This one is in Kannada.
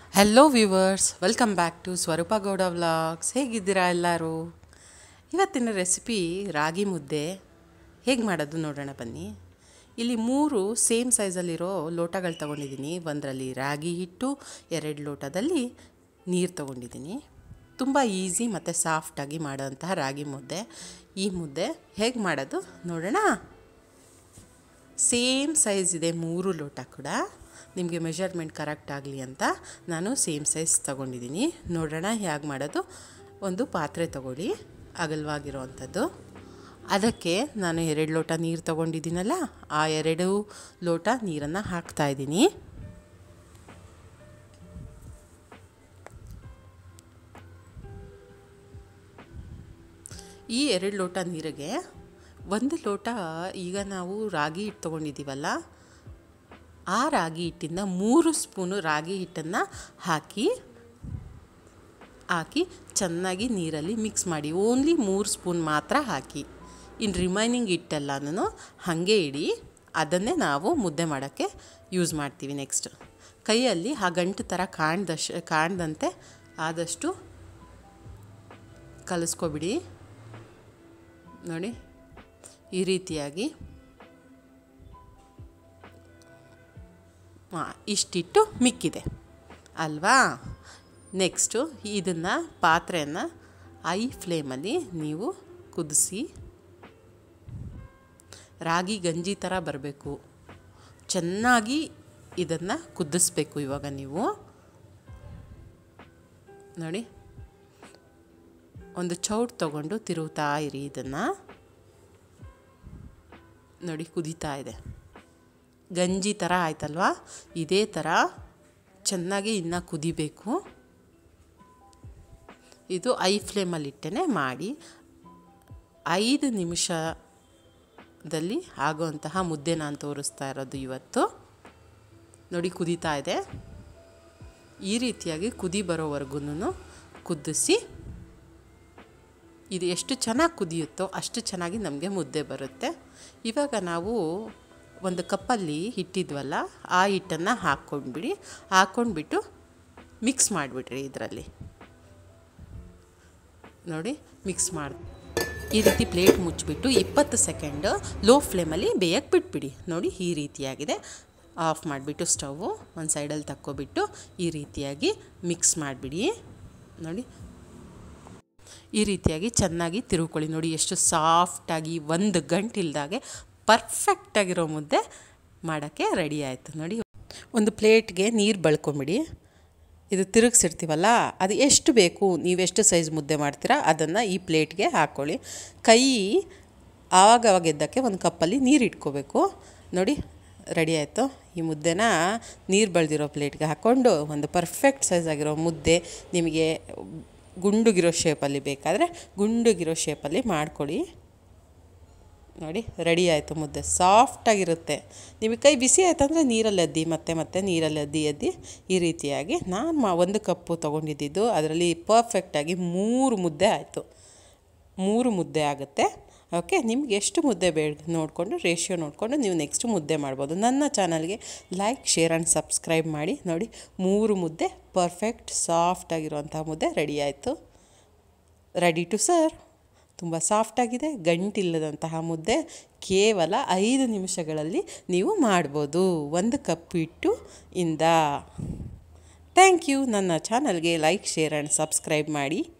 hello viewers welcome back to Swaroopa Gowda vlogs ಹೇಗಿದ್ದೀರಾ ಎಲ್ಲರೂ ಇವತ್ತಿನ ರೆಸಿಪಿ ರಾಗಿ ಮುದ್ದೆ ಹೇಗೆ ಮಾಡೋದು ನೋಡೋಣ ಬನ್ನಿ ಇಲ್ಲಿ ಮೂರು ಸೇಮ್ ಸೈಜಲ್ಲಿರೋ ಲೋಟಗಳು ತೊಗೊಂಡಿದ್ದೀನಿ ಒಂದರಲ್ಲಿ ರಾಗಿ ಹಿಟ್ಟು ಎರಡು ಲೋಟದಲ್ಲಿ ನೀರು ತೊಗೊಂಡಿದ್ದೀನಿ ತುಂಬ ಈಸಿ ಮತ್ತು ಸಾಫ್ಟಾಗಿ ಮಾಡೋಂತಹ ರಾಗಿ ಮುದ್ದೆ ಈ ಮುದ್ದೆ ಹೇಗೆ ಮಾಡೋದು ನೋಡೋಣ ಸೇಮ್ ಸೈಜ್ ಇದೆ ಮೂರು ಲೋಟ ಕೂಡ ನಿಮಗೆ ಮೆಷರ್ಮೆಂಟ್ ಕರೆಕ್ಟ್ ಆಗಲಿ ಅಂತ ನಾನು ಸೇಮ್ ಸೈಜ್ ತೊಗೊಂಡಿದ್ದೀನಿ ನೋಡೋಣ ಹೇಗೆ ಮಾಡೋದು ಒಂದು ಪಾತ್ರೆ ತಗೊಳ್ಳಿ ಅಗಲವಾಗಿರೋ ಅಂಥದ್ದು ಅದಕ್ಕೆ ನಾನು ಎರಡು ಲೋಟ ನೀರು ತೊಗೊಂಡಿದ್ದೀನಲ್ಲ ಆ ಎರಡು ಲೋಟ ನೀರನ್ನು ಹಾಕ್ತಾಯಿದ್ದೀನಿ ಈ ಎರಡು ಲೋಟ ನೀರಿಗೆ ಒಂದು ಲೋಟ ಈಗ ನಾವು ರಾಗಿ ಹಿಟ್ಟು ತೊಗೊಂಡಿದ್ದೀವಲ್ಲ ಆ ರಾಗಿ ಹಿಟ್ಟಿಂದ ಮೂರು ಸ್ಪೂನು ರಾಗಿ ಹಿಟ್ಟನ್ನು ಹಾಕಿ ಹಾಕಿ ಚೆನ್ನಾಗಿ ನೀರಲ್ಲಿ ಮಿಕ್ಸ್ ಮಾಡಿ ಓನ್ಲಿ ಮೂರು ಸ್ಪೂನ್ ಮಾತ್ರ ಹಾಕಿ ಇನ್ನು ರಿಮೈನಿಂಗ್ ಹಿಟ್ಟೆಲ್ಲನೂ ಹಾಗೆ ಇಡಿ ಅದನ್ನೇ ನಾವು ಮುದ್ದೆ ಮಾಡೋಕ್ಕೆ ಯೂಸ್ ಮಾಡ್ತೀವಿ ನೆಕ್ಸ್ಟ್ ಕೈಯಲ್ಲಿ ಆ ಗಂಟು ಥರ ಕಾಣ್ದಶ್ ಕಾಣ್ದಂತೆ ಆದಷ್ಟು ಕಲಿಸ್ಕೊಬಿಡಿ ನೋಡಿ ಈ ರೀತಿಯಾಗಿ ಹಾಂ ಇಷ್ಟಿಟ್ಟು ಮಿಕ್ಕಿದೆ ಅಲ್ವಾ ನೆಕ್ಸ್ಟು ಇದನ್ನು ಪಾತ್ರೆಯನ್ನು ಐ ಫ್ಲೇಮಲ್ಲಿ ನೀವು ಕುದಿಸಿ ರಾಗಿ ಗಂಜಿ ಥರ ಬರಬೇಕು ಚೆನ್ನಾಗಿ ಇದನ್ನು ಕುದಿಸ್ಬೇಕು ಇವಾಗ ನೀವು ನೋಡಿ ಒಂದು ಚೌಟ್ ತೊಗೊಂಡು ತಿರುಗ್ತಾ ಇರಿ ಇದನ್ನು ನೋಡಿ ಕುದೀತಾ ಇದೆ ಗಂಜಿ ಥರ ಆಯ್ತಲ್ವಾ ಇದೇ ಥರ ಚೆನ್ನಾಗಿ ಇನ್ನು ಕುದಿಬೇಕು ಇದು ಐ ಫ್ಲೇಮಲ್ಲಿ ಇಟ್ಟೇ ಮಾಡಿ ಐದು ನಿಮಿಷದಲ್ಲಿ ಆಗುವಂತಹ ಮುದ್ದೆ ನಾನು ತೋರಿಸ್ತಾ ಇರೋದು ಇವತ್ತು ನೋಡಿ ಕುದೀತಾ ಇದೆ ಈ ರೀತಿಯಾಗಿ ಕುದಿ ಬರೋವರೆಗೂ ಕುದಿಸಿ ಇದು ಎಷ್ಟು ಚೆನ್ನಾಗಿ ಕುದಿಯುತ್ತೋ ಅಷ್ಟು ಚೆನ್ನಾಗಿ ನಮಗೆ ಮುದ್ದೆ ಬರುತ್ತೆ ಇವಾಗ ನಾವು ಒಂದು ಕಪ್ಪಲ್ಲಿ ಹಿಟ್ಟಿದ್ವಲ್ಲ ಆ ಹಿಟ್ಟನ್ನು ಹಾಕ್ಕೊಂಡ್ಬಿಡಿ ಹಾಕ್ಕೊಂಡ್ಬಿಟ್ಟು ಮಿಕ್ಸ್ ಮಾಡಿಬಿಡ್ರಿ ಇದರಲ್ಲಿ ನೋಡಿ ಮಿಕ್ಸ್ ಮಾಡಿ ಈ ರೀತಿ ಪ್ಲೇಟ್ ಮುಚ್ಚಿಬಿಟ್ಟು ಇಪ್ಪತ್ತು ಸೆಕೆಂಡ್ ಲೋ ಫ್ಲೇಮಲ್ಲಿ ಬೇಯಕ್ಕೆ ಬಿಟ್ಬಿಡಿ ನೋಡಿ ಈ ರೀತಿಯಾಗಿದೆ ಆಫ್ ಮಾಡಿಬಿಟ್ಟು ಸ್ಟವ್ವು ಒಂದು ಸೈಡಲ್ಲಿ ತಕ್ಕೊಬಿಟ್ಟು ಈ ರೀತಿಯಾಗಿ ಮಿಕ್ಸ್ ಮಾಡಿಬಿಡಿ ನೋಡಿ ಈ ರೀತಿಯಾಗಿ ಚೆನ್ನಾಗಿ ತಿರುಗ್ಕೊಳ್ಳಿ ನೋಡಿ ಎಷ್ಟು ಸಾಫ್ಟಾಗಿ ಒಂದು ಗಂಟೆ ಇಲ್ದಾಗೆ ಪರ್ಫೆಕ್ಟಾಗಿರೋ ಮುದ್ದೆ ಮಾಡೋಕ್ಕೆ ರೆಡಿ ಆಯಿತು ನೋಡಿ ಒಂದು ಪ್ಲೇಟ್ಗೆ ನೀರು ಬಳ್ಕೊಂಬಿಡಿ ಇದು ತಿರುಗಿಸಿರ್ತೀವಲ್ಲ ಅದು ಎಷ್ಟು ಬೇಕು ನೀವೆಷ್ಟು ಸೈಜ್ ಮುದ್ದೆ ಮಾಡ್ತೀರಾ ಅದನ್ನು ಈ ಪ್ಲೇಟ್ಗೆ ಹಾಕ್ಕೊಳ್ಳಿ ಕೈ ಆವಾಗವಾಗ ಎದ್ದಕ್ಕೆ ಒಂದು ಕಪ್ಪಲ್ಲಿ ನೀರು ಇಟ್ಕೋಬೇಕು ನೋಡಿ ರೆಡಿ ಆಯಿತು ಈ ಮುದ್ದೆನ ನೀರು ಬಳ್ದಿರೋ ಪ್ಲೇಟ್ಗೆ ಹಾಕ್ಕೊಂಡು ಒಂದು ಪರ್ಫೆಕ್ಟ್ ಸೈಜ್ ಆಗಿರೋ ಮುದ್ದೆ ನಿಮಗೆ ಗುಂಡುಗಿರೋ ಶೇಪಲ್ಲಿ ಬೇಕಾದರೆ ಗುಂಡುಗಿರೋ ಶೇಪಲ್ಲಿ ಮಾಡ್ಕೊಳ್ಳಿ ನೋಡಿ ರೆಡಿ ಆಯಿತು ಮುದ್ದೆ ಸಾಫ್ಟಾಗಿರುತ್ತೆ ನಿಮಗೆ ಕೈ ಬಿಸಿ ಆಯ್ತಂದರೆ ನೀರಲ್ಲಿ ಅದ್ದಿ ಮತ್ತೆ ಮತ್ತೆ ನೀರಲ್ಲಿ ಅದ್ದಿ ಅದ್ದಿ ಈ ರೀತಿಯಾಗಿ ನಾನು ಮಾ ಒಂದು ಕಪ್ಪು ತೊಗೊಂಡಿದ್ದು ಅದರಲ್ಲಿ ಪರ್ಫೆಕ್ಟಾಗಿ ಮೂರು ಮುದ್ದೆ ಆಯಿತು ಮೂರು ಮುದ್ದೆ ಆಗುತ್ತೆ ಓಕೆ ನಿಮ್ಗೆ ಎಷ್ಟು ಮುದ್ದೆ ಬೇಡ ನೋಡಿಕೊಂಡು ರೇಷಿಯೋ ನೋಡಿಕೊಂಡು ನೀವು ನೆಕ್ಸ್ಟ್ ಮುದ್ದೆ ಮಾಡ್ಬೋದು ನನ್ನ ಚಾನಲ್ಗೆ ಲೈಕ್ ಶೇರ್ ಆ್ಯಂಡ್ ಸಬ್ಸ್ಕ್ರೈಬ್ ಮಾಡಿ ನೋಡಿ ಮೂರು ಮುದ್ದೆ ಪರ್ಫೆಕ್ಟ್ ಸಾಫ್ಟಾಗಿರುವಂಥ ಮುದ್ದೆ ರೆಡಿ ಆಯಿತು ರೆಡಿ ಟು ಸರ್ವ್ ತುಂಬ ಸಾಫ್ಟಾಗಿದೆ ಗಂಟಿಲ್ಲದಂತಹ ಮುದ್ದೆ ಕೇವಲ ಐದು ನಿಮಿಷಗಳಲ್ಲಿ ನೀವು ಮಾಡ್ಬೋದು ಒಂದು ಕಪ್ ಹಿಟ್ಟು ಇಂದ ಥ್ಯಾಂಕ್ ಯು ನನ್ನ ಚಾನಲ್ಗೆ ಲೈಕ್ ಶೇರ್ ಆ್ಯಂಡ್ ಸಬ್ಸ್ಕ್ರೈಬ್ ಮಾಡಿ